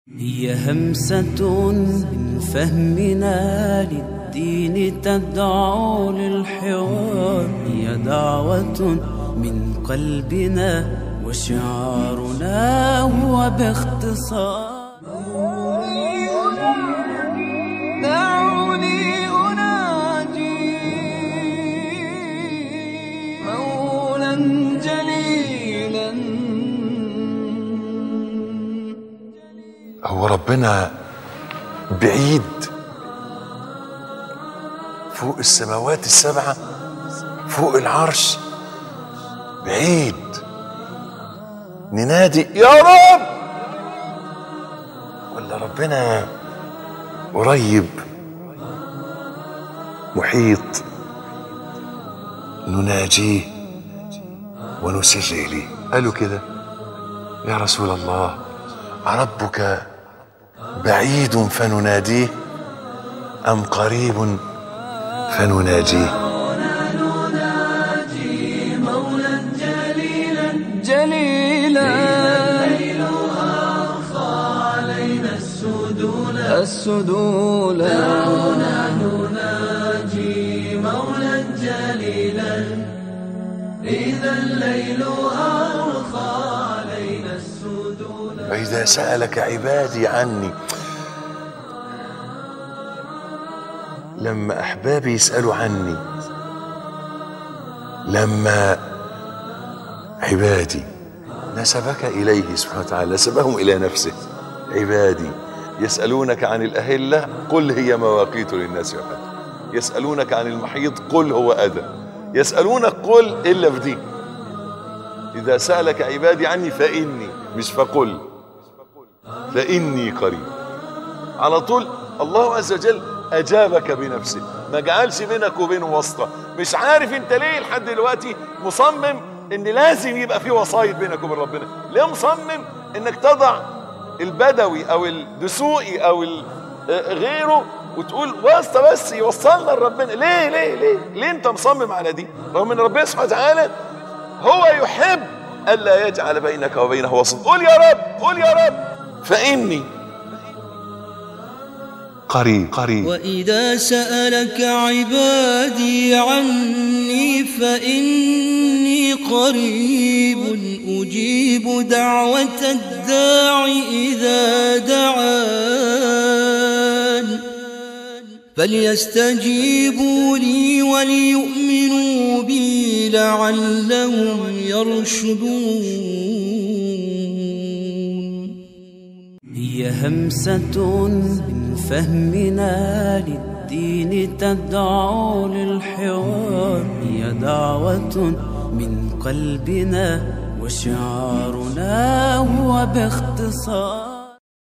هي همسة من فهمنا للدين تدعو للحوار هي دعوة من قلبنا وشعارنا هو باختصار دعوني أناجي مولا جليلا هو ربنا بعيد فوق السماوات السبعة فوق العرش بعيد ننادي يا رب ولا ربنا قريب محيط نناجيه ونسر إليه قالوا كده يا رسول الله ربك بعيد فنناديه أم قريب فنناجيه جليلا السدولا وإذا سألك عبادي عني لما أحبابي يسألوا عني لما عبادي نسبك إليه سبحانه وتعالى نسبهم إلى نفسه عبادي يسألونك عن الأهلة قل هي مواقيت للناس والحج يسألونك عن المحيط قل هو أذى يسألونك قل إلا في دي إذا سألك عبادي عني فإني مش فقل فإني قريب على طول الله عز وجل أجابك بنفسه ما جعلش بينك وبينه واسطة مش عارف انت ليه لحد دلوقتي مصمم ان لازم يبقى في وسايط بينك وبين ربنا ليه مصمم انك تضع البدوي او الدسوقي او ال- آه، غيره وتقول واسطة بس يوصلنا لربنا ليه ليه ليه ليه انت مصمم على دي رغم ان ربنا سبحانه وتعالى هو يحب ألا يجعل بينك وبينه وسط قول يا رب قول يا رب فإني قريب قريب وإذا سألك عبادي عني فإني قريب أجيب دعوة الداع إذا دعان فليستجيبوا لي وليؤمنوا بي لعلهم يرشدون هي همسة من فهمنا للدين تدعو للحوار هي دعوة من قلبنا وشعارنا هو باختصار